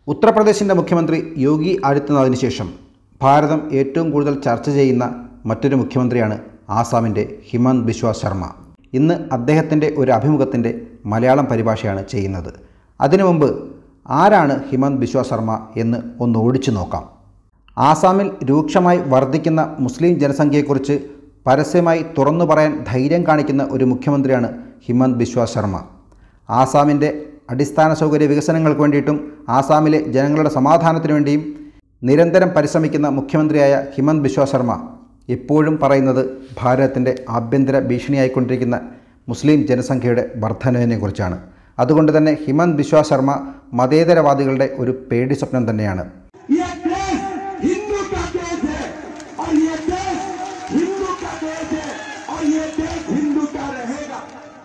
ഉത്തർപ്രദേശിൻ്റെ മുഖ്യമന്ത്രി യോഗി ആദിത്യനാഥിന് ശേഷം ഭാരതം ഏറ്റവും കൂടുതൽ ചർച്ച ചെയ്യുന്ന മറ്റൊരു മുഖ്യമന്ത്രിയാണ് ആസാമിൻ്റെ ഹിമന്ത് ബിശ്വ ശർമ്മ ഇന്ന് അദ്ദേഹത്തിൻ്റെ ഒരു അഭിമുഖത്തിൻ്റെ മലയാളം പരിഭാഷയാണ് ചെയ്യുന്നത് അതിനു മുമ്പ് ആരാണ് ഹിമന്ത് ബിശ്വ ശർമ്മ എന്ന് ഒന്ന് ഓടിച്ചു നോക്കാം ആസാമിൽ രൂക്ഷമായി വർദ്ധിക്കുന്ന മുസ്ലിം ജനസംഖ്യയെക്കുറിച്ച് പരസ്യമായി തുറന്നു പറയാൻ ധൈര്യം കാണിക്കുന്ന ഒരു മുഖ്യമന്ത്രിയാണ് ഹിമന്ത് ബിശ്വ ശർമ്മ ആസാമിൻ്റെ അടിസ്ഥാന സൗകര്യ വികസനങ്ങൾക്ക് വേണ്ടിയിട്ടും ആസാമിലെ ജനങ്ങളുടെ സമാധാനത്തിനു വേണ്ടിയും നിരന്തരം പരിശ്രമിക്കുന്ന മുഖ്യമന്ത്രിയായ ഹിമന്ത് ബിശ്വ ശർമ്മ എപ്പോഴും പറയുന്നത് ഭാരതത്തിൻ്റെ ആഭ്യന്തര ഭീഷണിയായിക്കൊണ്ടിരിക്കുന്ന മുസ്ലിം ജനസംഖ്യയുടെ വർധനവിനെക്കുറിച്ചാണ് അതുകൊണ്ട് തന്നെ ഹിമന്ത് ബിശ്വ ശർമ്മ മതേതരവാദികളുടെ ഒരു പേടി സ്വപ്നം തന്നെയാണ് ये देश हिंदू का देश है और ये देश हिंदू का देश है और ये देश हिंदू का रहेगा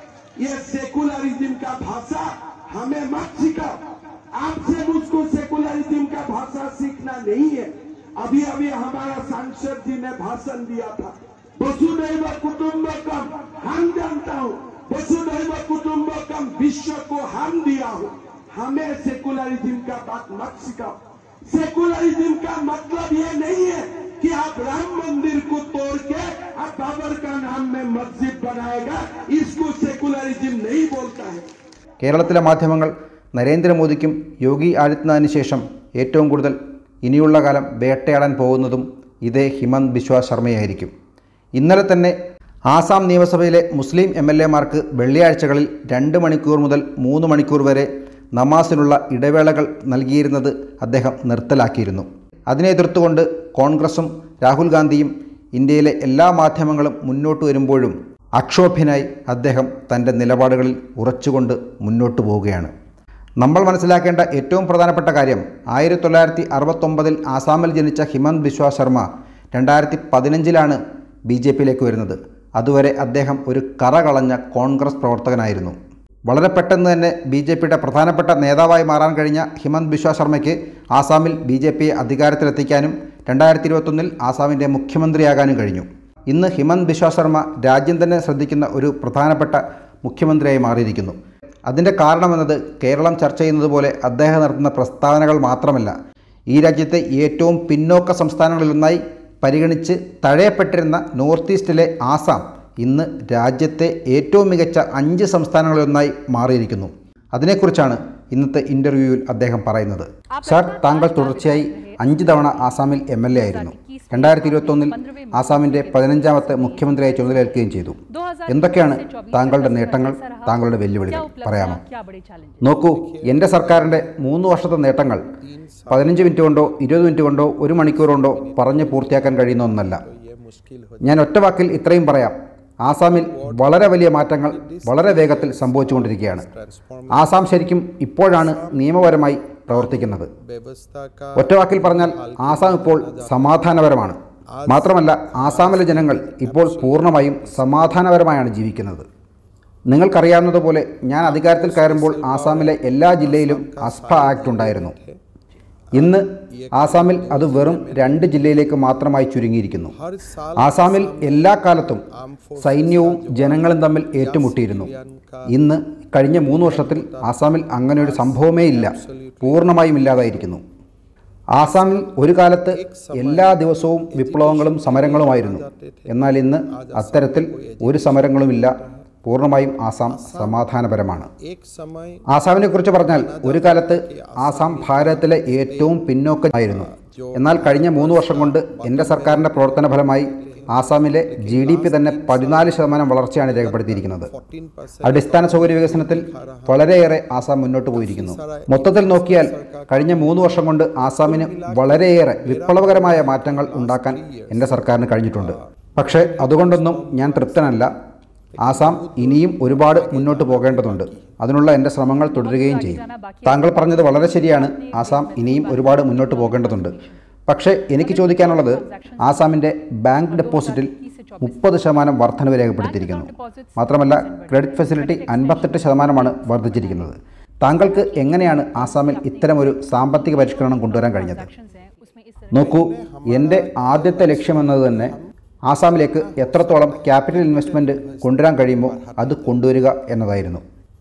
ये सेकुलरिज्म का भाषा हमें मत सिखाओ आपसे मुझको सेकुलरिज्म का भाषा सीखना नहीं है अभी अभी हमारा सांसद जी ने भाषण दिया था वसुदैव कुटुंबकम हम जानता हूँ वसुदैव कुटुंबकम विश्व को हम दिया हूँ हमें सेकुलरिज्म का बात मत सिखाओ सेकुलरिज्म का मतलब ये नहीं है कि आप राम मंदिर को तोड़ के आप बाबर का नाम में मस्जिद बनाएगा इसको सेकुलरिज्म नहीं बोलता है കേരളത്തിലെ മാധ്യമങ്ങൾ നരേന്ദ്രമോദിക്കും യോഗി ആദിത്യനാഥിന് ശേഷം ഏറ്റവും കൂടുതൽ ഇനിയുള്ള കാലം വേട്ടയാടാൻ പോകുന്നതും ഇതേ ഹിമന്ത് ബിശ്വ ശർമ്മയായിരിക്കും ഇന്നലെ തന്നെ ആസാം നിയമസഭയിലെ മുസ്ലിം എം എൽ എമാർക്ക് വെള്ളിയാഴ്ചകളിൽ രണ്ട് മണിക്കൂർ മുതൽ മൂന്ന് മണിക്കൂർ വരെ നമാസിനുള്ള ഇടവേളകൾ നൽകിയിരുന്നത് അദ്ദേഹം നിർത്തലാക്കിയിരുന്നു അതിനെ എതിർത്തുകൊണ്ട് കോൺഗ്രസും രാഹുൽ ഗാന്ധിയും ഇന്ത്യയിലെ എല്ലാ മാധ്യമങ്ങളും മുന്നോട്ട് വരുമ്പോഴും അക്ഷോഭ്യനായി അദ്ദേഹം തൻ്റെ നിലപാടുകളിൽ ഉറച്ചുകൊണ്ട് മുന്നോട്ട് പോവുകയാണ് നമ്മൾ മനസ്സിലാക്കേണ്ട ഏറ്റവും പ്രധാനപ്പെട്ട കാര്യം ആയിരത്തി തൊള്ളായിരത്തി അറുപത്തൊമ്പതിൽ ആസാമിൽ ജനിച്ച ഹിമന്ത് ബിശ്വ ശർമ്മ രണ്ടായിരത്തി പതിനഞ്ചിലാണ് ബി ജെ പിയിലേക്ക് വരുന്നത് അതുവരെ അദ്ദേഹം ഒരു കറകളഞ്ഞ കോൺഗ്രസ് പ്രവർത്തകനായിരുന്നു വളരെ പെട്ടെന്ന് തന്നെ ബി ജെ പിയുടെ പ്രധാനപ്പെട്ട നേതാവായി മാറാൻ കഴിഞ്ഞ ഹിമന്ത് ബിശ്വ ശർമ്മയ്ക്ക് ആസാമിൽ ബി ജെ പിയെ അധികാരത്തിലെത്തിക്കാനും രണ്ടായിരത്തി ഇരുപത്തൊന്നിൽ ആസാമിൻ്റെ മുഖ്യമന്ത്രിയാകാനും കഴിഞ്ഞു ഇന്ന് ഹിമന്ത് ബിശ്വ ശർമ്മ രാജ്യം തന്നെ ശ്രദ്ധിക്കുന്ന ഒരു പ്രധാനപ്പെട്ട മുഖ്യമന്ത്രിയായി മാറിയിരിക്കുന്നു അതിൻ്റെ കാരണമെന്നത് കേരളം ചർച്ച ചെയ്യുന്നത് പോലെ അദ്ദേഹം നടത്തുന്ന പ്രസ്താവനകൾ മാത്രമല്ല ഈ രാജ്യത്തെ ഏറ്റവും പിന്നോക്ക സംസ്ഥാനങ്ങളിലൊന്നായി പരിഗണിച്ച് തഴയപ്പെട്ടിരുന്ന നോർത്ത് ഈസ്റ്റിലെ ആസാം ഇന്ന് രാജ്യത്തെ ഏറ്റവും മികച്ച അഞ്ച് സംസ്ഥാനങ്ങളിലൊന്നായി മാറിയിരിക്കുന്നു അതിനെക്കുറിച്ചാണ് ഇന്നത്തെ ഇൻ്റർവ്യൂവിൽ അദ്ദേഹം പറയുന്നത് സാർ താങ്കൾ തുടർച്ചയായി അഞ്ച് തവണ ആസാമിൽ എം എൽ എ ആയിരുന്നു രണ്ടായിരത്തി ഇരുപത്തൊന്നിൽ ആസാമിൻ്റെ പതിനഞ്ചാമത്തെ മുഖ്യമന്ത്രിയായി ചുമതലയേൽക്കുകയും ചെയ്തു എന്തൊക്കെയാണ് താങ്കളുടെ നേട്ടങ്ങൾ താങ്കളുടെ വെല്ലുവിളികൾ പറയാമോ നോക്കൂ എൻ്റെ സർക്കാരിൻ്റെ മൂന്ന് വർഷത്തെ നേട്ടങ്ങൾ പതിനഞ്ച് മിനിറ്റ് കൊണ്ടോ ഇരുപത് മിനിറ്റ് കൊണ്ടോ ഒരു മണിക്കൂർ കൊണ്ടോ പറഞ്ഞ് പൂർത്തിയാക്കാൻ കഴിയുന്ന ഒന്നല്ല ഞാൻ ഒറ്റ വാക്കിൽ ഇത്രയും പറയാം ആസാമിൽ വളരെ വലിയ മാറ്റങ്ങൾ വളരെ വേഗത്തിൽ സംഭവിച്ചുകൊണ്ടിരിക്കുകയാണ് ആസാം ശരിക്കും ഇപ്പോഴാണ് നിയമപരമായി പ്രവർത്തിക്കുന്നത് ഒറ്റ വാക്കിൽ പറഞ്ഞാൽ ആസാം ഇപ്പോൾ സമാധാനപരമാണ് മാത്രമല്ല ആസാമിലെ ജനങ്ങൾ ഇപ്പോൾ പൂർണ്ണമായും സമാധാനപരമായാണ് ജീവിക്കുന്നത് നിങ്ങൾക്കറിയാവുന്നതുപോലെ ഞാൻ അധികാരത്തിൽ കയറുമ്പോൾ ആസാമിലെ എല്ലാ ജില്ലയിലും അസ്ഫ ആക്ട് ഉണ്ടായിരുന്നു ഇന്ന് ആസാമിൽ അത് വെറും രണ്ട് ജില്ലയിലേക്ക് മാത്രമായി ചുരുങ്ങിയിരിക്കുന്നു ആസാമിൽ എല്ലാ കാലത്തും സൈന്യവും ജനങ്ങളും തമ്മിൽ ഏറ്റുമുട്ടിയിരുന്നു ഇന്ന് കഴിഞ്ഞ മൂന്ന് വർഷത്തിൽ ആസാമിൽ അങ്ങനെ ഒരു സംഭവമേ ഇല്ല പൂർണ്ണമായും ഇല്ലാതായിരിക്കുന്നു ആസാമിൽ ഒരു കാലത്ത് എല്ലാ ദിവസവും വിപ്ലവങ്ങളും സമരങ്ങളുമായിരുന്നു എന്നാൽ ഇന്ന് അത്തരത്തിൽ ഒരു സമരങ്ങളുമില്ല പൂർണ്ണമായും ആസാം സമാധാനപരമാണ് एक समय ആസാമിനെ കുറിച്ച് പറഞ്ഞാൽ ഒരു കാലത്ത് ആസാം ഭാരതത്തിലെ ഏറ്റവും പിന്നോക്കമായിരുന്നു എന്നാൽ കഴിഞ്ഞ മൂന്ന് വർഷം കൊണ്ട് എൻ്റെ സർക്കാരിൻ്റെ പ്രവർത്തന ഫലമായി ആസാമിലെ ജി ഡി പി തന്നെ പതിനാല് ശതമാനം വളർച്ചയാണ് രേഖപ്പെടുത്തിയിരിക്കുന്നത് 14% അടിസ്ഥാന സൗകര്യ വികസനത്തിൽ വളരെയേറെ ആസാം മുന്നോട്ട് പോയിരിക്കുന്നു മൊത്തത്തിൽ നോക്കിയാൽ കഴിഞ്ഞ മൂന്ന് വർഷം കൊണ്ട് ആസാമിന് വളരെയേറെ വിപ്ലവകരമായ മാറ്റങ്ങൾ ഉണ്ടാക്കാൻ എൻ്റെ സർക്കാരിന് കഴിഞ്ഞിട്ടുണ്ട് പക്ഷേ അതുകൊണ്ടൊന്നും ഞാൻ തൃപ്തനല്ല ആസാം ഇനിയും ഒരുപാട് മുന്നോട്ട് പോകേണ്ടതുണ്ട് അതിനുള്ള എൻ്റെ ശ്രമങ്ങൾ തുടരുകയും ചെയ്യും താങ്കൾ പറഞ്ഞത് വളരെ ശരിയാണ് ആസാം ഇനിയും ഒരുപാട് മുന്നോട്ട് പോകേണ്ടതുണ്ട് പക്ഷേ എനിക്ക് ചോദിക്കാനുള്ളത് ആസാമിൻ്റെ ബാങ്ക് ഡെപ്പോസിറ്റിൽ മുപ്പത് ശതമാനം വർധനവ് രേഖപ്പെടുത്തിയിരിക്കുന്നു മാത്രമല്ല ക്രെഡിറ്റ് ഫെസിലിറ്റി അൻപത്തെട്ട് ശതമാനമാണ് വർദ്ധിച്ചിരിക്കുന്നത് താങ്കൾക്ക് എങ്ങനെയാണ് ആസാമിൽ ഇത്തരമൊരു സാമ്പത്തിക പരിഷ്കരണം കൊണ്ടുവരാൻ കഴിഞ്ഞത് നോക്കൂ എൻ്റെ ആദ്യത്തെ ലക്ഷ്യമെന്നത് തന്നെ ആസാമിലേക്ക് എത്രത്തോളം ക്യാപിറ്റൽ ഇൻവെസ്റ്റ്മെൻറ്റ് കൊണ്ടുവരാൻ കഴിയുമോ അത് കൊണ്ടുവരിക എന്നതായിരുന്നു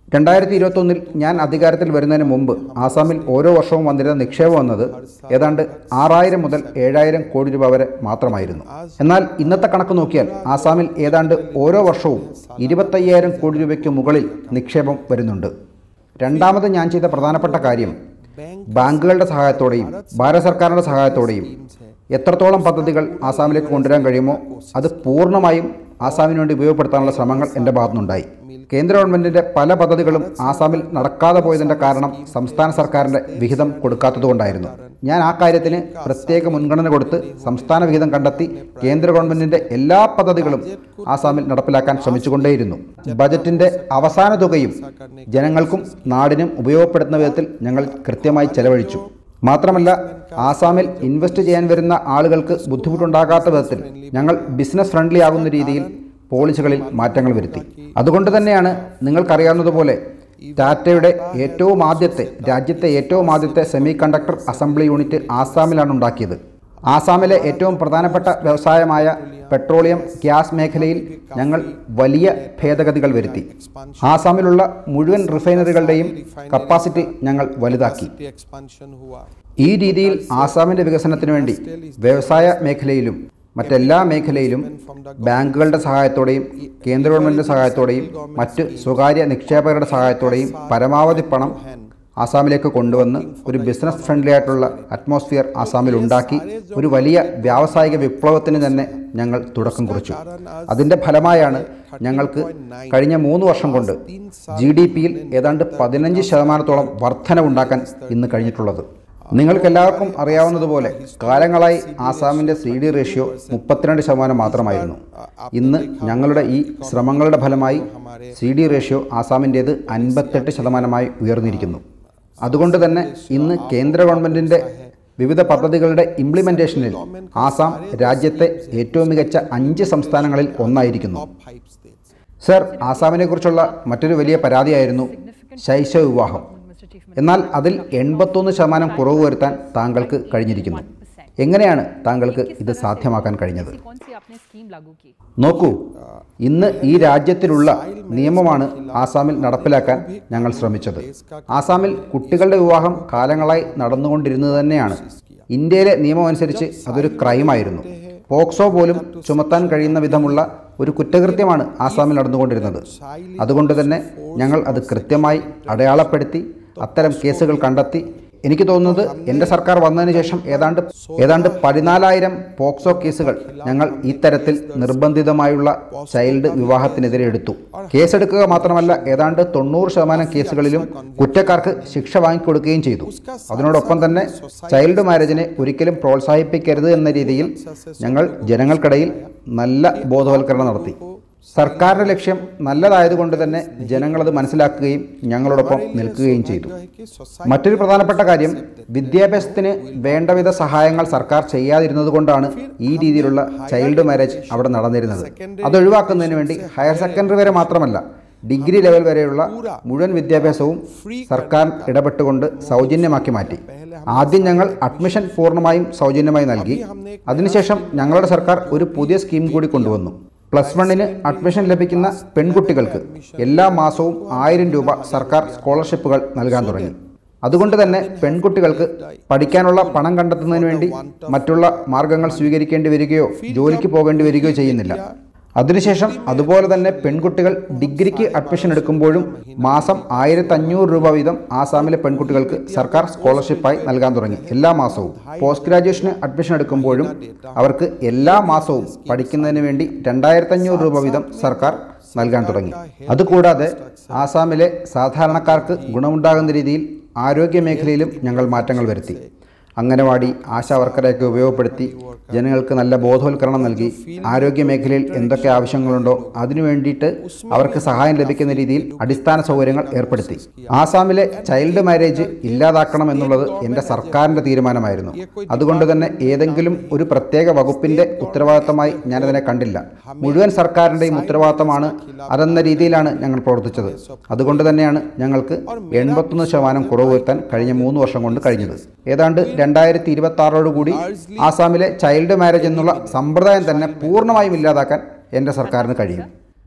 രണ്ടായിരത്തി ഇരുപത്തൊന്നിൽ ഞാൻ അധികാരത്തിൽ വരുന്നതിന് മുമ്പ് ആസാമിൽ ഓരോ വർഷവും വന്നിരുന്ന നിക്ഷേപം എന്നത് ഏതാണ്ട് ആറായിരം മുതൽ ഏഴായിരം കോടി രൂപ വരെ മാത്രമായിരുന്നു എന്നാൽ ഇന്നത്തെ കണക്ക് നോക്കിയാൽ ആസാമിൽ ഏതാണ്ട് ഓരോ വർഷവും ഇരുപത്തയ്യായിരം കോടി രൂപയ്ക്ക് മുകളിൽ നിക്ഷേപം വരുന്നുണ്ട് രണ്ടാമത് ഞാൻ ചെയ്ത പ്രധാനപ്പെട്ട കാര്യം ബാങ്കുകളുടെ സഹായത്തോടെയും ഭാരത സർക്കാരിൻ്റെ സഹായത്തോടെയും എത്രത്തോളം പദ്ധതികൾ ആസാമിലേക്ക് കൊണ്ടുവരാൻ കഴിയുമോ അത് പൂർണ്ണമായും ആസാമിന് വേണ്ടി ഉപയോഗപ്പെടുത്താനുള്ള ശ്രമങ്ങൾ എൻ്റെ ഭാഗത്തുനിന്നുണ്ടായി കേന്ദ്ര ഗവൺമെൻറ്റിൻ്റെ പല പദ്ധതികളും ആസാമിൽ നടക്കാതെ പോയതിൻ്റെ കാരണം സംസ്ഥാന സർക്കാരിൻ്റെ വിഹിതം കൊടുക്കാത്തതുകൊണ്ടായിരുന്നു ഞാൻ ആ കാര്യത്തിന് പ്രത്യേക മുൻഗണന കൊടുത്ത് സംസ്ഥാന വിഹിതം കണ്ടെത്തി കേന്ദ്ര ഗവൺമെൻറ്റിൻ്റെ എല്ലാ പദ്ധതികളും ആസാമിൽ നടപ്പിലാക്കാൻ ശ്രമിച്ചുകൊണ്ടേയിരുന്നു ബജറ്റിൻ്റെ അവസാന തുകയും ജനങ്ങൾക്കും നാടിനും ഉപയോഗപ്പെടുത്തുന്ന വിധത്തിൽ ഞങ്ങൾ കൃത്യമായി ചെലവഴിച്ചു മാത്രമല്ല ആസാമിൽ ഇൻവെസ്റ്റ് ചെയ്യാൻ വരുന്ന ആളുകൾക്ക് ബുദ്ധിമുട്ടുണ്ടാകാത്ത വിധത്തിൽ ഞങ്ങൾ ബിസിനസ് ഫ്രണ്ട്ലി ആകുന്ന രീതിയിൽ പോളിസികളിൽ മാറ്റങ്ങൾ വരുത്തി അതുകൊണ്ട് തന്നെയാണ് നിങ്ങൾക്കറിയാവുന്നതുപോലെ ടാറ്റയുടെ ഏറ്റവും ആദ്യത്തെ രാജ്യത്തെ ഏറ്റവും ആദ്യത്തെ സെമി കണ്ടക്ടർ അസംബ്ലി യൂണിറ്റ് ആസാമിലാണ് ഉണ്ടാക്കിയത് ആസാമിലെ ഏറ്റവും പ്രധാനപ്പെട്ട വ്യവസായമായ പെട്രോളിയം ഗ്യാസ് മേഖലയിൽ ഞങ്ങൾ വലിയ ഭേദഗതികൾ വരുത്തി ആസാമിലുള്ള മുഴുവൻ റിഫൈനറികളുടെയും കപ്പാസിറ്റി ഞങ്ങൾ വലുതാക്കി expansion हुआ ഈ രീതിയിൽ ആസാമിന്റെ വികസനത്തിന് വേണ്ടി വ്യവസായ മേഖലയിലും മറ്റെല്ലാ മേഖലയിലും ബാങ്കുകളുടെ സഹായത്തോടെയും കേന്ദ്ര ഗവൺമെന്റിന്റെ സഹായത്തോടെയും മറ്റ് സ്വകാര്യ നിക്ഷേപകരുടെ സഹായത്തോടെയും പരമാവധി പണം ആസാമിലേക്ക് കൊണ്ടുവന്ന് ഒരു ബിസിനസ് ഫ്രണ്ട്ലി ആയിട്ടുള്ള അറ്റ്മോസ്ഫിയർ ആസാമിൽ ഉണ്ടാക്കി ഒരു വലിയ വ്യാവസായിക വിപ്ലവത്തിന് തന്നെ ഞങ്ങൾ തുടക്കം കുറിച്ചു അതിൻ്റെ ഫലമായാണ് ഞങ്ങൾക്ക് കഴിഞ്ഞ മൂന്ന് വർഷം കൊണ്ട് ജി ഡി പിയിൽ ഏതാണ്ട് പതിനഞ്ച് ശതമാനത്തോളം വർധനവുണ്ടാക്കാൻ ഇന്ന് കഴിഞ്ഞിട്ടുള്ളത് നിങ്ങൾക്കെല്ലാവർക്കും അറിയാവുന്നതുപോലെ കാലങ്ങളായി ആസാമിൻ്റെ സി ഡി റേഷ്യോ മുപ്പത്തിരണ്ട് ശതമാനം മാത്രമായിരുന്നു ഇന്ന് ഞങ്ങളുടെ ഈ ശ്രമങ്ങളുടെ ഫലമായി സി ഡി റേഷ്യോ ആസാമിൻ്റേത് അൻപത്തെട്ട് ശതമാനമായി ഉയർന്നിരിക്കുന്നു അതുകൊണ്ട് തന്നെ ഇന്ന് കേന്ദ്ര ഗവൺമെൻറ്റിൻ്റെ വിവിധ പദ്ധതികളുടെ ഇംപ്ലിമെൻറ്റേഷനിൽ ആസാം രാജ്യത്തെ ഏറ്റവും മികച്ച അഞ്ച് സംസ്ഥാനങ്ങളിൽ ഒന്നായിരിക്കുന്നു five states സർ ആസാമിനെക്കുറിച്ചുള്ള മറ്റൊരു വലിയ പരാതിയായിരുന്നു ശൈശവ വിവാഹം എന്നാൽ അതിൽ എൺപത്തൊന്ന് ശതമാനം കുറവ് വരുത്താൻ താങ്കൾക്ക് കഴിഞ്ഞിരിക്കുന്നു എങ്ങനെയാണ് താങ്കൾക്ക് ഇത് സാധ്യമാക്കാൻ കഴിഞ്ഞത് कौन सी आपने स्कीम लागू की നോക്കൂ ഇന്ന് ഈ രാജ്യത്തിലുള്ള നിയമമാണ് ആസാമിൽ നടപ്പിലാക്കാൻ ഞങ്ങൾ ശ്രമിച്ചത് ആസാമിൽ കുട്ടികളുടെ വിവാഹം കാലങ്ങളായി നടന്നുകൊണ്ടിരുന്നത് തന്നെയാണ് ഇന്ത്യയിലെ നിയമം അനുസരിച്ച് അതൊരു ക്രൈമായിരുന്നു പോക്സോ പോലും ചുമത്താൻ കഴിയുന്ന വിധമുള്ള ഒരു കുറ്റകൃത്യമാണ് ആസാമിൽ നടന്നുകൊണ്ടിരുന്നത് അതുകൊണ്ട് തന്നെ ഞങ്ങൾ അത് കൃത്യമായി അടയാളപ്പെടുത്തി അത്തരം കേസുകൾ കണ്ടെത്തി എനിക്ക് തോന്നുന്നത് എൻ്റെ സർക്കാർ വന്നതിന് ശേഷം ഏതാണ്ട് ഏതാണ്ട് പതിനാലായിരം പോക്സോ കേസുകൾ ഞങ്ങൾ ഈ തരത്തിൽ നിർബന്ധിതമായുള്ള ചൈൽഡ് വിവാഹത്തിനെതിരെ എടുത്തു കേസെടുക്കുക മാത്രമല്ല ഏതാണ്ട് തൊണ്ണൂറ് ശതമാനം കേസുകളിലും കുറ്റക്കാർക്ക് ശിക്ഷ വാങ്ങിക്കൊടുക്കുകയും ചെയ്തു അതിനോടൊപ്പം തന്നെ ചൈൽഡ് മാരേജിനെ ഒരിക്കലും പ്രോത്സാഹിപ്പിക്കരുത് എന്ന രീതിയിൽ ഞങ്ങൾ ജനങ്ങൾക്കിടയിൽ നല്ല ബോധവൽക്കരണം നടത്തി സർക്കാരിൻ്റെ ലക്ഷ്യം നല്ലതായതുകൊണ്ട് തന്നെ ജനങ്ങളത് മനസ്സിലാക്കുകയും ഞങ്ങളോടൊപ്പം നിൽക്കുകയും ചെയ്തു മറ്റൊരു പ്രധാനപ്പെട്ട കാര്യം വിദ്യാഭ്യാസത്തിന് വേണ്ടവിധ സഹായങ്ങൾ സർക്കാർ ചെയ്യാതിരുന്നത് കൊണ്ടാണ് ഈ രീതിയിലുള്ള ചൈൽഡ് മാരേജ് അവിടെ നടന്നിരുന്നത് അത് ഒഴിവാക്കുന്നതിന് വേണ്ടി ഹയർ സെക്കൻഡറി വരെ മാത്രമല്ല ഡിഗ്രി ലെവൽ വരെയുള്ള മുഴുവൻ വിദ്യാഭ്യാസവും സർക്കാർ ഇടപെട്ടുകൊണ്ട് സൗജന്യമാക്കി മാറ്റി ആദ്യം ഞങ്ങൾ അഡ്മിഷൻ പൂർണ്ണമായും സൗജന്യമായി നൽകി അതിനുശേഷം ഞങ്ങളുടെ സർക്കാർ ഒരു പുതിയ സ്കീം കൂടി കൊണ്ടുവന്നു പ്ലസ് വണ്ണിന് അഡ്മിഷൻ ലഭിക്കുന്ന പെൺകുട്ടികൾക്ക് എല്ലാ മാസവും ആയിരം രൂപ സർക്കാർ സ്കോളർഷിപ്പുകൾ നൽകാൻ തുടങ്ങി അതുകൊണ്ട് തന്നെ പെൺകുട്ടികൾക്ക് പഠിക്കാനുള്ള പണം കണ്ടെത്തുന്നതിന് വേണ്ടി മറ്റുള്ള മാർഗങ്ങൾ സ്വീകരിക്കേണ്ടി വരികയോ ജോലിക്ക് പോകേണ്ടി വരികയോ ചെയ്യുന്നില്ല അതിനുശേഷം അതുപോലെ തന്നെ പെൺകുട്ടികൾ ഡിഗ്രിക്ക് അഡ്മിഷൻ എടുക്കുമ്പോഴും മാസം ആയിരത്തി അഞ്ഞൂറ് രൂപ വീതം ആസാമിലെ പെൺകുട്ടികൾക്ക് സർക്കാർ സ്കോളർഷിപ്പായി നൽകാൻ തുടങ്ങി എല്ലാ മാസവും പോസ്റ്റ് ഗ്രാജുവേഷന് അഡ്മിഷൻ എടുക്കുമ്പോഴും അവർക്ക് എല്ലാ മാസവും പഠിക്കുന്നതിന് വേണ്ടി രണ്ടായിരത്തി അഞ്ഞൂറ് രൂപ വീതം സർക്കാർ നൽകാൻ തുടങ്ങി അതുകൂടാതെ ആസാമിലെ സാധാരണക്കാർക്ക് ഗുണമുണ്ടാകുന്ന രീതിയിൽ ആരോഗ്യ മേഖലയിലും ഞങ്ങൾ മാറ്റങ്ങൾ വരുത്തി അംഗനവാടി ആശാവർക്കറെയൊക്കെ ഉപയോഗപ്പെടുത്തി ജനങ്ങൾക്ക് നല്ല ബോധവൽക്കരണം നൽകി ആരോഗ്യ മേഖലയിൽ എന്തൊക്കെ ആവശ്യങ്ങളുണ്ടോ അതിനു വേണ്ടിയിട്ട് അവർക്ക് സഹായം ലഭിക്കുന്ന രീതിയിൽ അടിസ്ഥാന സൗകര്യങ്ങൾ ഏർപ്പെടുത്തി ആസാമിലെ ചൈൽഡ് മാരേജ് ഇല്ലാതാക്കണം എന്നുള്ളത് എൻ്റെ സർക്കാരിൻ്റെ തീരുമാനമായിരുന്നു അതുകൊണ്ട് തന്നെ ഏതെങ്കിലും ഒരു പ്രത്യേക വകുപ്പിൻ്റെ ഉത്തരവാദിത്തമായി ഞാനതിനെ കണ്ടില്ല മുഴുവൻ സർക്കാരിൻ്റെയും ഉത്തരവാദിത്തമാണ് അതെന്ന രീതിയിലാണ് ഞങ്ങൾ പ്രവർത്തിച്ചത് അതുകൊണ്ട് തന്നെയാണ് ഞങ്ങൾക്ക് എൺപത്തൊന്ന് ശതമാനം കുറവ് വരുത്താൻ കഴിഞ്ഞ മൂന്ന് വർഷം കൊണ്ട് കഴിഞ്ഞത് ഏതാണ്ട് രണ്ടായിരത്തി ഇരുപത്തി ആറോടുകൂടി ആസാമിലെ ചൈൽഡ് മാരേജ് എന്നുള്ള സമ്പ്രദായം തന്നെ പൂർണ്ണമായും ഇല്ലാതാക്കാൻ എൻ്റെ സർക്കാരിന് കഴിയും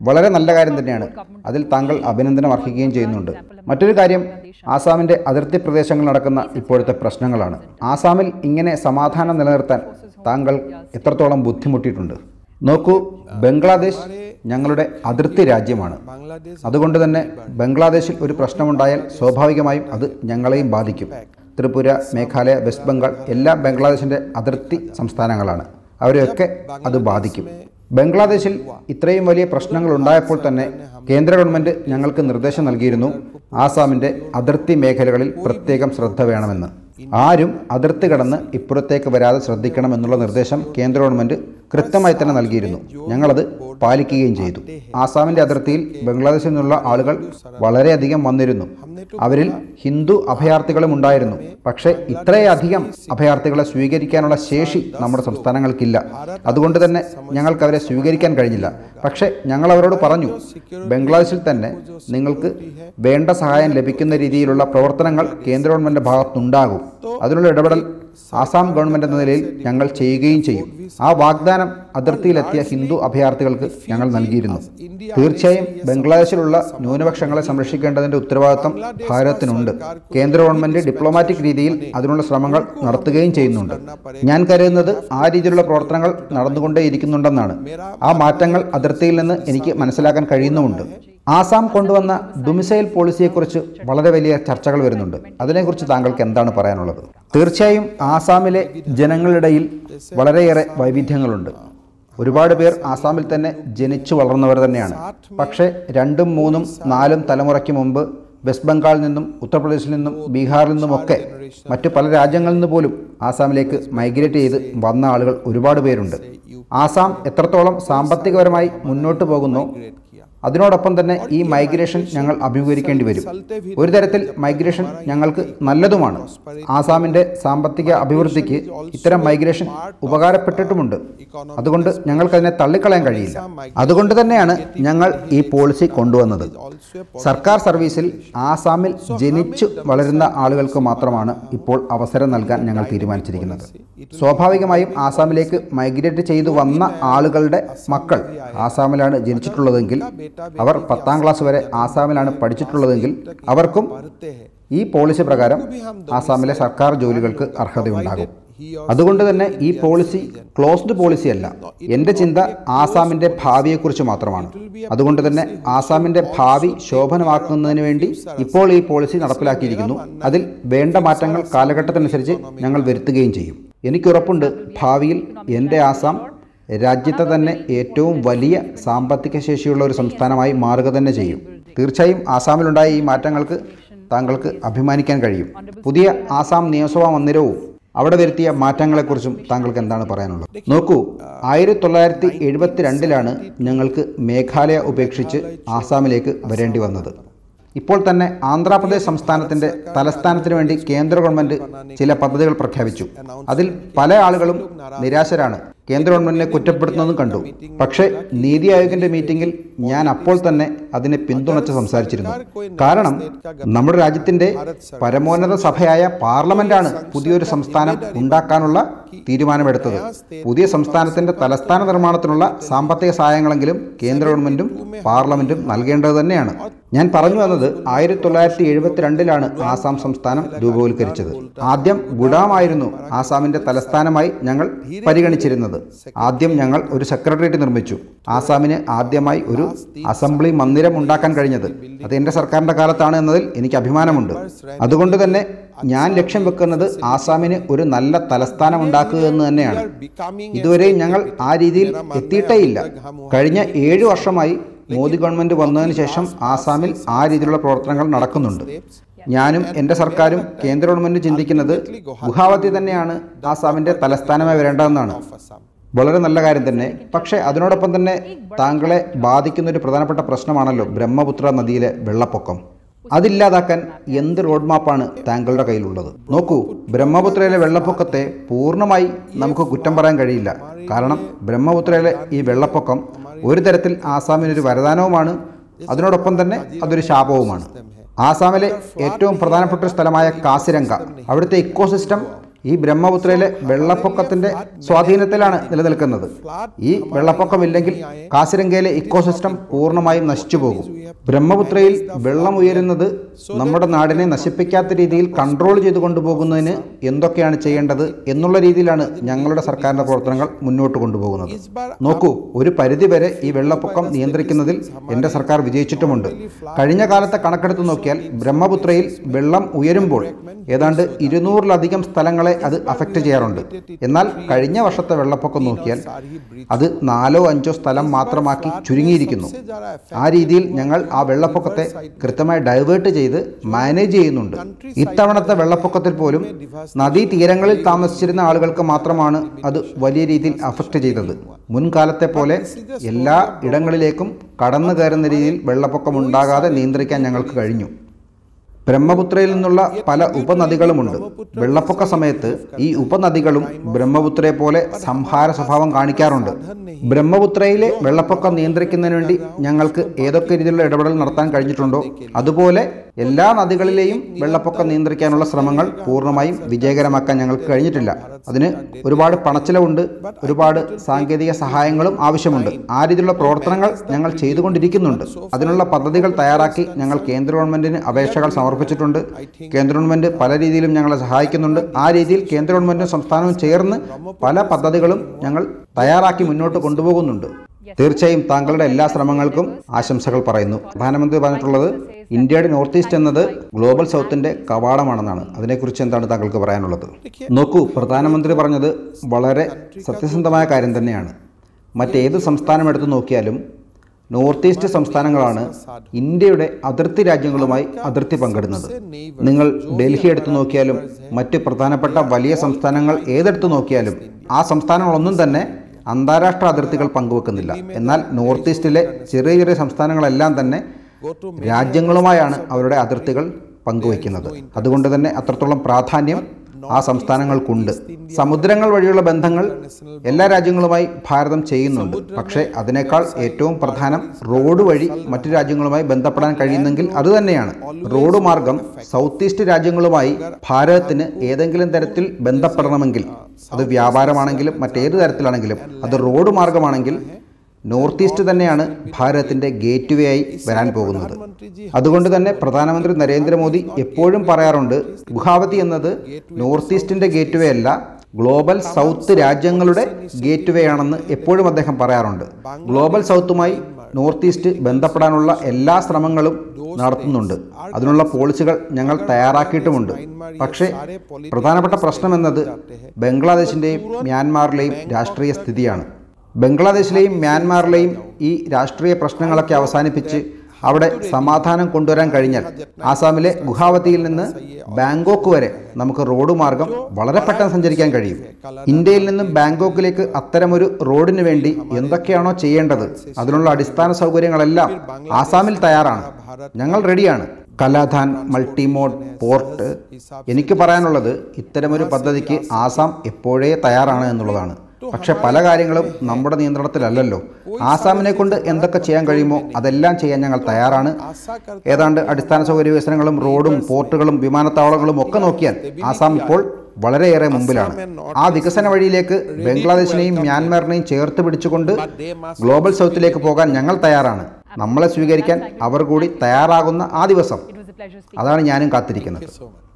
വളരെ നല്ല കാര്യം തന്നെയാണ് അതിൽ താങ്കൾ അഭിനന്ദനം അർഹിക്കുകയും ചെയ്യുന്നുണ്ട് മറ്റൊരു കാര്യം ആസാമിൻ്റെ അതിർത്തി പ്രദേശങ്ങളിൽ നടക്കുന്ന ഇപ്പോഴത്തെ പ്രശ്നങ്ങളാണ് ആസാമിൽ ഇങ്ങനെ സമാധാനം നിലനിർത്താൻ താങ്കൾ എത്രത്തോളം ബുദ്ധിമുട്ടിയിട്ടുണ്ട് നോക്കൂ ബംഗ്ലാദേശ് ഞങ്ങളുടെ അതിർത്തി രാജ്യമാണ് Bangladesh അതുകൊണ്ട് തന്നെ ബംഗ്ലാദേശിൽ ഒരു പ്രശ്നമുണ്ടായാൽ സ്വാഭാവികമായും അത് ഞങ്ങളെയും ബാധിക്കും ത്രിപുര മേഘാലയ വെസ്റ്റ് ബംഗാൾ എല്ലാം ബംഗ്ലാദേശിൻ്റെ അതിർത്തി സംസ്ഥാനങ്ങളാണ് അവരെയൊക്കെ അത് ബാധിക്കും ബംഗ്ലാദേശിൽ ഇത്രയും വലിയ പ്രശ്നങ്ങൾ ഉണ്ടായപ്പോൾ തന്നെ കേന്ദ്ര ഗവൺമെൻറ് ഞങ്ങൾക്ക് നിർദ്ദേശം നൽകിയിരുന്നു ആസാമിൻ്റെ അതിർത്തി മേഖലകളിൽ പ്രത്യേകം ശ്രദ്ധ വേണമെന്ന് ആരും അതിർത്തി കടന്ന് ഇപ്പുറത്തേക്ക് വരാതെ ശ്രദ്ധിക്കണമെന്നുള്ള നിർദ്ദേശം കേന്ദ്ര ഗവൺമെൻറ് കൃത്യമായി തന്നെ നൽകിയിരുന്നു ഞങ്ങളത് പാലിക്കുകയും ചെയ്തു ആസാമിൻ്റെ അതിർത്തിയിൽ ബംഗ്ലാദേശിൽ നിന്നുള്ള ആളുകൾ വളരെയധികം വന്നിരുന്നു അവരിൽ ഹിന്ദു അഭയാർത്ഥികളും ഉണ്ടായിരുന്നു പക്ഷേ ഇത്രയധികം അഭയാർത്ഥികളെ സ്വീകരിക്കാനുള്ള ശേഷി നമ്മുടെ സംസ്ഥാനങ്ങൾക്കില്ല അതുകൊണ്ട് തന്നെ ഞങ്ങൾക്ക് അവരെ സ്വീകരിക്കാൻ കഴിഞ്ഞില്ല പക്ഷേ ഞങ്ങൾ അവരോട് പറഞ്ഞു ബംഗ്ലാദേശിൽ തന്നെ നിങ്ങൾക്ക് വേണ്ട സഹായം ലഭിക്കുന്ന രീതിയിലുള്ള പ്രവർത്തനങ്ങൾ കേന്ദ്ര ഗവൺമെൻറ് ഭാഗത്തുണ്ടാകും അതിനുള്ള ഇടപെടൽ ആസാം ഗവൺമെൻറ് എന്ന നിലയിൽ ഞങ്ങൾ ചെയ്യുകയും ചെയ്യും ആ വാഗ്ദാനം അതിർത്തിയിലെത്തിയ ഹിന്ദു അഭയാർത്ഥികൾക്ക് ഞങ്ങൾ നൽകിയിരുന്നു തീർച്ചയായും ബംഗ്ലാദേശിലുള്ള ന്യൂനപക്ഷങ്ങളെ സംരക്ഷിക്കേണ്ടതിന്റെ ഉത്തരവാദിത്തം ഭാരതത്തിനുണ്ട് കേന്ദ്ര ഗവൺമെന്റ് ഡിപ്ലോമാറ്റിക് രീതിയിൽ അതിനുള്ള ശ്രമങ്ങൾ നടത്തുകയും ചെയ്യുന്നുണ്ട് ഞാൻ കരുതുന്നത് ആ രീതിയിലുള്ള പ്രവർത്തനങ്ങൾ നടന്നുകൊണ്ടേയിരിക്കുന്നുണ്ടെന്നാണ് ആ മാറ്റങ്ങൾ അതിർത്തിയിൽ നിന്ന് എനിക്ക് മനസ്സിലാക്കാൻ കഴിയുന്നുമുണ്ട് ആസാം കൊണ്ടുവന്ന ഡൊമിസൈൽ പോളിസിയെക്കുറിച്ച് വളരെ വലിയ ചർച്ചകൾ വരുന്നുണ്ട് അതിനെക്കുറിച്ച് താങ്കൾക്ക് എന്താണ് പറയാനുള്ളത് തീർച്ചയായും ആസാമിലെ ജനങ്ങളിടയിൽ വളരെയേറെ വൈവിധ്യങ്ങളുണ്ട് ഒരുപാട് പേർ ആസാമിൽ തന്നെ ജനിച്ചു വളർന്നവർ തന്നെയാണ് പക്ഷേ രണ്ടും മൂന്നും നാലും തലമുറയ്ക്ക് മുമ്പ് വെസ്റ്റ് ബംഗാളിൽ നിന്നും ഉത്തർപ്രദേശിൽ നിന്നും ബീഹാറിൽ നിന്നുമൊക്കെ മറ്റു പല രാജ്യങ്ങളിൽ നിന്ന് പോലും ആസാമിലേക്ക് മൈഗ്രേറ്റ് ചെയ്ത് വന്ന ആളുകൾ ഒരുപാട് പേരുണ്ട് ആസാം എത്രത്തോളം സാമ്പത്തികപരമായി മുന്നോട്ട് പോകുന്നോ അതിനോടൊപ്പം തന്നെ ഈ മൈഗ്രേഷൻ ഞങ്ങൾ അഭിമുഖീകരിക്കേണ്ടി വരും ഒരു തരത്തിൽ മൈഗ്രേഷൻ ഞങ്ങൾക്ക് നല്ലതുമാണ് ആസാമിൻ്റെ സാമ്പത്തിക അഭിവൃദ്ധിക്ക് ഇത്തരം മൈഗ്രേഷൻ ഉപകാരപ്പെട്ടിട്ടുമുണ്ട് അതുകൊണ്ട് ഞങ്ങൾക്കതിനെ തള്ളിക്കളയാൻ കഴിയില്ല അതുകൊണ്ട് തന്നെയാണ് ഞങ്ങൾ ഈ പോളിസി കൊണ്ടുവന്നത് സർക്കാർ സർവീസിൽ ആസാമിൽ ജനിച്ചു വളരുന്ന ആളുകൾക്ക് മാത്രമാണ് ഇപ്പോൾ അവസരം നൽകാൻ ഞങ്ങൾ തീരുമാനിച്ചിരിക്കുന്നത് സ്വാഭാവികമായും ആസാമിലേക്ക് മൈഗ്രേറ്റ് ചെയ്തു വന്ന ആളുകളുടെ മക്കൾ ആസാമിലാണ് ജനിച്ചിട്ടുള്ളതെങ്കിൽ അവർ പത്താം ക്ലാസ് വരെ ആസാമിലാണ് പഠിച്ചിട്ടുള്ളതെങ്കിൽ അവർക്കും ഈ പോളിസി പ്രകാരം ആസാമിലെ സർക്കാർ ജോലികൾക്ക് അർഹതയുണ്ടാകും അതുകൊണ്ട് തന്നെ ഈ പോളിസി ക്ലോസ്ഡ് പോളിസി അല്ല എൻ്റെ ചിന്ത ആസാമിൻ്റെ ഭാവിയെക്കുറിച്ച് മാത്രമാണ് അതുകൊണ്ട് തന്നെ ആസാമിൻ്റെ ഭാവി ശോഭനമാക്കുന്നതിന് വേണ്ടി ഇപ്പോൾ ഈ പോളിസി നടപ്പിലാക്കിയിരിക്കുന്നു അതിൽ വേണ്ട മാറ്റങ്ങൾ കാലഘട്ടത്തിനനുസരിച്ച് ഞങ്ങൾ വരുത്തുകയും ചെയ്യും എനിക്കുറപ്പുണ്ട് ഭാവിയിൽ എൻ്റെ ആസാം രാജ്യത്തെ തന്നെ ഏറ്റവും വലിയ സാമ്പത്തിക ശേഷിയുള്ള ഒരു സംസ്ഥാനമായി മാറുക തന്നെ ചെയ്യും തീർച്ചയായും ആസാമിലുണ്ടായ ഈ മാറ്റങ്ങൾക്ക് താങ്കൾക്ക് അഭിമാനിക്കാൻ കഴിയും പുതിയ ആസാം നിയമസഭാ മന്ദിരവും അവിടെ വരുത്തിയ മാറ്റങ്ങളെക്കുറിച്ചും താങ്കൾക്ക് എന്താണ് പറയാനുള്ളത് നോക്കൂ ആയിരത്തി തൊള്ളായിരത്തി എഴുപത്തിരണ്ടിലാണ് ഞങ്ങൾക്ക് മേഘാലയ ഉപേക്ഷിച്ച് ആസാമിലേക്ക് വരേണ്ടി വന്നത് ഇപ്പോൾ തന്നെ ആന്ധ്രാപ്രദേശ് സംസ്ഥാനത്തിന്റെ തലസ്ഥാനത്തിന് വേണ്ടി കേന്ദ്ര ഗവൺമെന്റ് ചില പദ്ധതികൾ പ്രഖ്യാപിച്ചു അതിൽ പല ആളുകളും നിരാശരാണ് കേന്ദ്ര ഗവൺമെന്റിനെ കുറ്റപ്പെടുത്തുന്നതും കണ്ടു പക്ഷേ നീതി ആയോഗിന്റെ മീറ്റിംഗിൽ ഞാൻ അപ്പോൾ തന്നെ അതിനെ പിന്തുണച്ച് സംസാരിച്ചിരുന്നു കാരണം നമ്മുടെ രാജ്യത്തിന്റെ പരമോന്നത സഭയായ പാർലമെന്റാണ് പുതിയൊരു സംസ്ഥാനം ഉണ്ടാക്കാനുള്ള തീരുമാനമെടുത്തത് പുതിയ സംസ്ഥാനത്തിന്റെ തലസ്ഥാന നിർമ്മാണത്തിനുള്ള സാമ്പത്തിക സഹായങ്ങളെങ്കിലും കേന്ദ്ര ഗവൺമെന്റും പാർലമെന്റും നൽകേണ്ടത് തന്നെയാണ് ഞാൻ പറഞ്ഞു വന്നത് ആയിരത്തി തൊള്ളായിരത്തി എഴുപത്തിരണ്ടിലാണ് ആസാം സംസ്ഥാനം രൂപവൽക്കരിച്ചത് ആദ്യം ഗുഡാമായിരുന്നു ആസാമിന്റെ തലസ്ഥാനമായി ഞങ്ങൾ പരിഗണിച്ചിരുന്നത് ആദ്യം ഞങ്ങൾ ഒരു സെക്രട്ടേറിയറ്റ് നിർമ്മിച്ചു ആസാമിന് ആദ്യമായി ഒരു അസംബ്ലി മന്ദിരം ഉണ്ടാക്കാൻ കഴിഞ്ഞത് അത് എൻ്റെ സർക്കാരിൻ്റെ കാലത്താണ് എന്നതിൽ എനിക്ക് അഭിമാനമുണ്ട് അതുകൊണ്ട് തന്നെ ഞാൻ ലക്ഷ്യം വെക്കുന്നത് ആസാമിന് ഒരു നല്ല തലസ്ഥാനം ഉണ്ടാക്കുക എന്ന് തന്നെയാണ് ഇതുവരെയും ഞങ്ങൾ ആ രീതിയിൽ എത്തിയിട്ടേയില്ല കഴിഞ്ഞ ഏഴു വർഷമായി മോദി ഗവൺമെന്റ് വന്നതിന് ശേഷം ആസാമിൽ ആ രീതിയിലുള്ള പ്രവർത്തനങ്ങൾ നടക്കുന്നുണ്ട് ഞാനും എൻ്റെ സർക്കാരും കേന്ദ്ര ഗവൺമെന്റ് ചിന്തിക്കുന്നത് ഗുഹാവതി തന്നെയാണ് ആസാമിന്റെ തലസ്ഥാനമായി വരേണ്ടതെന്നാണ് വളരെ നല്ല കാര്യം തന്നെ പക്ഷേ അതിനോടൊപ്പം തന്നെ താങ്കളെ ബാധിക്കുന്ന ഒരു പ്രധാനപ്പെട്ട പ്രശ്നമാണല്ലോ ബ്രഹ്മപുത്ര നദിയിലെ വെള്ളപ്പൊക്കം അതില്ലാതാക്കാൻ എന്ത് റോഡ് മാപ്പാണ് താങ്കളുടെ കയ്യിലുള്ളത് നോക്കൂ ബ്രഹ്മപുത്രയിലെ വെള്ളപ്പൊക്കത്തെ പൂർണ്ണമായി നമുക്ക് കുറ്റം പറയാൻ കഴിയില്ല കാരണം ബ്രഹ്മപുത്രയിലെ ഈ വെള്ളപ്പൊക്കം ഒരു തരത്തിൽ ആസാമിനൊരു വരദാനവുമാണ് അതിനോടൊപ്പം തന്നെ അതൊരു ശാപവുമാണ് ആസാമിലെ ഏറ്റവും പ്രധാനപ്പെട്ട ഒരു സ്ഥലമായ കാസിരംഗ അവിടുത്തെ ഇക്കോസിസ്റ്റം ഈ ബ്രഹ്മപുത്രയിലെ വെള്ളപ്പൊക്കത്തിന്റെ സ്വാധീനത്തിലാണ് നിലനിൽക്കുന്നത് ഈ വെള്ളപ്പൊക്കമില്ലെങ്കിൽ കാസിരംഗയിലെ ഇക്കോസിസ്റ്റം പൂർണ്ണമായും നശിച്ചു പോകും ബ്രഹ്മപുത്രയിൽ വെള്ളം ഉയരുന്നത് നമ്മുടെ നാടിനെ നശിപ്പിക്കാത്ത രീതിയിൽ കൺട്രോൾ ചെയ്തു കൊണ്ടുപോകുന്നതിന് എന്തൊക്കെയാണ് ചെയ്യേണ്ടത് എന്നുള്ള രീതിയിലാണ് ഞങ്ങളുടെ സർക്കാരിന്റെ പ്രവർത്തനങ്ങൾ മുന്നോട്ട് കൊണ്ടുപോകുന്നത് നോക്കൂ ഒരു പരിധിവരെ ഈ വെള്ളപ്പൊക്കം നിയന്ത്രിക്കുന്നതിൽ എൻ്റെ സർക്കാർ വിജയിച്ചിട്ടുമുണ്ട് കഴിഞ്ഞ കാലത്തെ കണക്കെടുത്ത് നോക്കിയാൽ ബ്രഹ്മപുത്രയിൽ വെള്ളം ഉയരുമ്പോൾ ഏതാണ്ട് ഇരുന്നൂറിലധികം സ്ഥലങ്ങളെ അത് അഫക്റ്റ് ചെയ്യാറുണ്ട് എന്നാൽ കഴിഞ്ഞ വർഷത്തെ വെള്ളപ്പൊക്കം നോക്കിയാൽ അത് നാലോ അഞ്ചോ സ്ഥലം മാത്രമാക്കി ചുരുങ്ങിയിരിക്കുന്നു ആ രീതിയിൽ ഞങ്ങൾ ആ വെള്ളപ്പൊക്കത്തെ കൃത്യമായി ഡൈവേർട്ട് ചെയ്ത് മാനേജ് ചെയ്യുന്നുണ്ട് ഇത്തവണത്തെ വെള്ളപ്പൊക്കത്തിൽ പോലും നദീ തീരങ്ങളിൽ താമസിച്ചിരുന്ന ആളുകൾക്ക് മാത്രമാണ് അത് വലിയ രീതിയിൽ അഫക്റ്റ് ചെയ്തത് മുൻകാലത്തെ പോലെ എല്ലാ ഇടങ്ങളിലേക്കും കടന്നു കയറുന്ന രീതിയിൽ വെള്ളപ്പൊക്കം ഉണ്ടാകാതെ നിയന്ത്രിക്കാൻ ഞങ്ങൾക്ക് കഴിഞ്ഞു ബ്രഹ്മപുത്രയിൽ നിന്നുള്ള പല ഉപനദികളുമുണ്ട് വെള്ളപ്പൊക്ക സമയത്ത് ഈ ഉപനദികളും ബ്രഹ്മപുത്രയെ പോലെ സംഹാര സ്വഭാവം കാണിക്കാറുണ്ട് ബ്രഹ്മപുത്രയിലെ വെള്ളപ്പൊക്കം നിയന്ത്രിക്കുന്നതിന് വേണ്ടി ഞങ്ങൾക്ക് ഏതൊക്കെ രീതിയിലുള്ള ഇടപെടൽ നടത്താൻ കഴിഞ്ഞിട്ടുണ്ടോ അതുപോലെ എല്ലാ നദികളിലെയും വെള്ളപ്പൊക്കം നിയന്ത്രിക്കാനുള്ള ശ്രമങ്ങൾ പൂർണ്ണമായും വിജയകരമാക്കാൻ ഞങ്ങൾക്ക് കഴിഞ്ഞിട്ടില്ല അതിന് ഒരുപാട് പണച്ചിലവുണ്ട് ഒരുപാട് സാങ്കേതിക സഹായങ്ങളും ആവശ്യമുണ്ട് ആ രീതിയിലുള്ള പ്രവർത്തനങ്ങൾ ഞങ്ങൾ ചെയ്തുകൊണ്ടിരിക്കുന്നുണ്ട് അതിനുള്ള പദ്ധതികൾ തയ്യാറാക്കി ഞങ്ങൾ കേന്ദ്ര ഗവൺമെന്റിന് അപേക്ഷകൾ സമർപ്പിച്ചിട്ടുണ്ട് കേന്ദ്ര ഗവൺമെന്റ് പല രീതിയിലും ഞങ്ങളെ സഹായിക്കുന്നുണ്ട് ആ രീതിയിൽ കേന്ദ്ര ഗവൺമെന്റും സംസ്ഥാനവും ചേർന്ന് പല പദ്ധതികളും ഞങ്ങൾ തയ്യാറാക്കി മുന്നോട്ട് കൊണ്ടുപോകുന്നുണ്ട് തീർച്ചയായും താങ്കളുടെ എല്ലാ ശ്രമങ്ങൾക്കും ആശംസകൾ പറയുന്നു പ്രധാനമന്ത്രി പറഞ്ഞിട്ടുള്ളത് ഇന്ത്യയുടെ നോർത്ത് ഈസ്റ്റ് എന്നത് ഗ്ലോബൽ സൗത്തിന്റെ കവാടമാണെന്നാണ് അതിനെക്കുറിച്ച് എന്താണ് താങ്കൾക്ക് പറയാനുള്ളത് നോക്കൂ പ്രധാനമന്ത്രി പറഞ്ഞത് വളരെ സത്യസന്ധമായ കാര്യം തന്നെയാണ് മറ്റേത് സംസ്ഥാനം എടുത്തു നോക്കിയാലും നോർത്ത് ഈസ്റ്റ് സംസ്ഥാനങ്ങളാണ് ഇന്ത്യയുടെ അതിർത്തി രാജ്യങ്ങളുമായി അതിർത്തി പങ്കിടുന്നത് നിങ്ങൾ ഡൽഹി എടുത്തു നോക്കിയാലും മറ്റ് പ്രധാനപ്പെട്ട വലിയ സംസ്ഥാനങ്ങൾ ഏതെടുത്തു നോക്കിയാലും ആ സംസ്ഥാനങ്ങളൊന്നും തന്നെ അന്താരാഷ്ട്ര അതിർത്തികൾ പങ്കുവെക്കുന്നില്ല എന്നാൽ നോർത്ത് ഈസ്റ്റിലെ ചെറിയ ചെറിയ സംസ്ഥാനങ്ങളെല്ലാം തന്നെ രാജ്യങ്ങളുമായാണ് അവരുടെ അതിർത്തികൾ പങ്കുവയ്ക്കുന്നത് അതുകൊണ്ട് തന്നെ അത്രത്തോളം പ്രാധാന്യം ആ സംസ്ഥാനങ്ങൾക്കുണ്ട് സമുദ്രങ്ങൾ വഴിയുള്ള ബന്ധങ്ങൾ എല്ലാ രാജ്യങ്ങളുമായി ഭാരതം ചെയ്യുന്നുണ്ട് പക്ഷേ അതിനേക്കാൾ ഏറ്റവും പ്രധാനം റോഡ് വഴി മറ്റു രാജ്യങ്ങളുമായി ബന്ധപ്പെടാൻ കഴിയുന്നെങ്കിൽ അതുതന്നെയാണ് റോഡ് മാർഗം സൗത്ത് ഈസ്റ്റ് രാജ്യങ്ങളുമായി ഭാരതത്തിന് ഏതെങ്കിലും തരത്തിൽ ബന്ധപ്പെടണമെങ്കിൽ അത് വ്യാപാരമാണെങ്കിലും മറ്റേത് തരത്തിലാണെങ്കിലും അത് റോഡ് മാർഗമാണെങ്കിൽ നോർത്ത് ഈസ്റ്റ് തന്നെയാണ് ഭാരതത്തിന്റെ ഗേറ്റ് വേ ആയി വരാൻ പോകുന്നത് അതുകൊണ്ട് തന്നെ പ്രധാനമന്ത്രി നരേന്ദ്രമോദി എപ്പോഴും പറയാറുണ്ട് ഗുവാഹത്തി എന്നത് നോർത്ത് ഈസ്റ്റിന്റെ ഗേറ്റ് വേ അല്ല ഗ്ലോബൽ സൗത്ത് രാജ്യങ്ങളുടെ ഗേറ്റ് വേ ആണെന്ന് എപ്പോഴും അദ്ദേഹം പറയാറുണ്ട് ഗ്ലോബൽ സൗത്തുമായി നോർത്ത് ഈസ്റ്റ് ബന്ധപ്പെടാനുള്ള എല്ലാ ശ്രമങ്ങളും നടത്തുന്നുണ്ട് അതിനുള്ള പോളിസികൾ ഞങ്ങൾ തയ്യാറാക്കിയിട്ടുമുണ്ട് പക്ഷേ പ്രധാനപ്പെട്ട പ്രശ്നം എന്നത് ബംഗ്ലാദേശിൻ്റെയും മ്യാൻമാറിലെയും രാഷ്ട്രീയ സ്ഥിതിയാണ് ബംഗ്ലാദേശിലെയും മ്യാൻമാറിലെയും ഈ രാഷ്ട്രീയ പ്രശ്നങ്ങളൊക്കെ അവസാനിപ്പിച്ച് അവിടെ സമാധാനം കൊണ്ടുവരാൻ കഴിഞ്ഞാൽ ആസാമിലെ ഗുഹാവതിയിൽ നിന്ന് ബാങ്കോക്ക് വരെ നമുക്ക് റോഡ് മാർഗം വളരെ പെട്ടെന്ന് സഞ്ചരിക്കാൻ കഴിയും ഇന്ത്യയിൽ നിന്നും ബാങ്കോക്കിലേക്ക് അത്തരമൊരു റോഡിന് വേണ്ടി എന്തൊക്കെയാണോ ചെയ്യേണ്ടത് അതിനുള്ള അടിസ്ഥാന സൗകര്യങ്ങളെല്ലാം ആസാമിൽ തയ്യാറാണ് ഞങ്ങൾ റെഡിയാണ് കലാധാൻ മൾട്ടിമോഡ് പോർട്ട് എനിക്ക് പറയാനുള്ളത് ഇത്തരമൊരു പദ്ധതിക്ക് ആസാം എപ്പോഴേ തയ്യാറാണ് എന്നുള്ളതാണ് പക്ഷെ പല കാര്യങ്ങളും നമ്മുടെ നിയന്ത്രണത്തിലല്ലല്ലോ ആസാമിനെ കൊണ്ട് എന്തൊക്കെ ചെയ്യാൻ കഴിയുമോ അതെല്ലാം ചെയ്യാൻ ഞങ്ങൾ തയ്യാറാണ് ഏതാണ്ട് അടിസ്ഥാന സൗകര്യ വികസനങ്ങളും റോഡും പോർട്ടുകളും വിമാനത്താവളങ്ങളും ഒക്കെ നോക്കിയാൽ ആസാം ഇപ്പോൾ വളരെയേറെ മുമ്പിലാണ് ആ വികസന വഴിയിലേക്ക് ബംഗ്ലാദേശിനെയും മ്യാൻമാറിനെയും ചേർത്ത് പിടിച്ചുകൊണ്ട് ഗ്ലോബൽ സൗത്തിലേക്ക് പോകാൻ ഞങ്ങൾ തയ്യാറാണ് നമ്മളെ സ്വീകരിക്കാൻ അവർ കൂടി തയ്യാറാകുന്ന ആ ദിവസം It was a pleasure speaking. അതാണ് ഞാനും കാത്തിരിക്കുന്നത് so much.